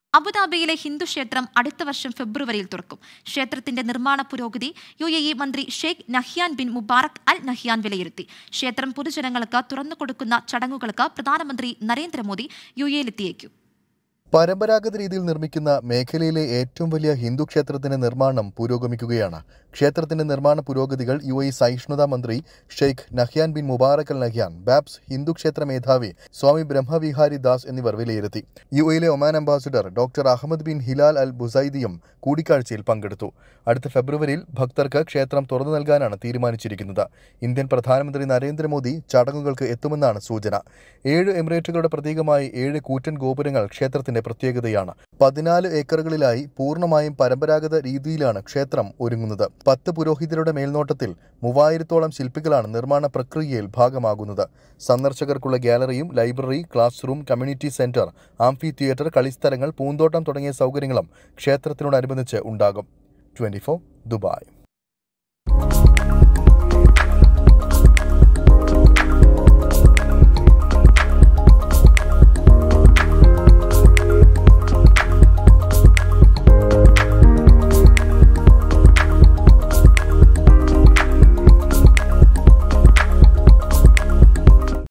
അബുദാബിയിലെ ഹിന്ദു ക്ഷേത്രം അടുത്ത വർഷം ഫെബ്രുവരിയിൽ തുറക്കും ക്ഷേത്രത്തിന്റെ നിർമ്മാണ പുരോഗതി യു എ ഇ മന്ത്രി Sheikh Nahyan bin Mubarak Al Nahyan വിലയിരുത്തി ക്ഷേത്രം പൊതുജനങ്ങൾക്ക് തുറന്നു കൊടുക്കുന്ന ചടങ്ങുകൾക്ക് പ്രധാനമന്ത്രി നരേന്ദ്രമോദി യു എയിലെത്തിയേക്കും പരമ്പരാഗത രീതിയിൽ നിർമ്മിക്കുന്ന മേഖലയിലെ ഏറ്റവും വലിയ ഹിന്ദു ക്ഷേത്രത്തിന്റെ നിർമ്മാണം പുരോഗമിക്കുകയാണ് ക്ഷേത്രത്തിന്റെ നിർമ്മാണ പുരോഗതികൾ യു എ സഹിഷ്ണുതാ മന്ത്രി Sheikh Nahyan bin Mubarak Al Nahyan BAPS Hindu ക്ഷേത്ര മേധാവി സ്വാമി ബ്രഹ്മവിഹാരി ദാസ് എന്നിവർ വിലയിരുത്തി യു എയിലെ Oman ambassador doctor Ahmed bin Hilal Al ബുസൈദിയും കൂടിക്കാഴ്ചയിൽ പങ്കെടുത്തു അടുത്ത ഫെബ്രുവരിയിൽ ഭക്തർക്ക് ക്ഷേത്രം തുറന്നു നൽകാനാണ് തീരുമാനിച്ചിരിക്കുന്നത് ഇന്ത്യൻ പ്രധാനമന്ത്രി നരേന്ദ്രമോദി ചടങ്ങുകൾക്ക് എത്തുമെന്നാണ് സൂചന ഏഴ് എമിറേറ്റുകളുടെ പ്രതീകമായി ഏഴ് കൂറ്റൻ ഗോപുരങ്ങൾ ക്ഷേത്രത്തിന്റെ പ്രത്യേകതയാണ് പതിനാല് ഏക്കറുകളിലായി പൂർണ്ണമായും പരമ്പരാഗത രീതിയിലാണ് ക്ഷേത്രം ഒരുങ്ങുന്നത് പത്ത് പുരോഹിതരുടെ മേൽനോട്ടത്തിൽ മൂവായിരത്തോളം ശില്പികളാണ് നിർമ്മാണ പ്രക്രിയയിൽ ഭാഗമാകുന്നത് സന്ദർശകർക്കുള്ള ഗാലറിയും library classroom community centre amphitheatre കളിസ്ഥലങ്ങൾ പൂന്തോട്ടം തുടങ്ങിയ സൗകര്യങ്ങളും ക്ഷേത്രത്തിനോടനുബന്ധിച്ച് ഉണ്ടാകും ട്വന്റി ദുബായ്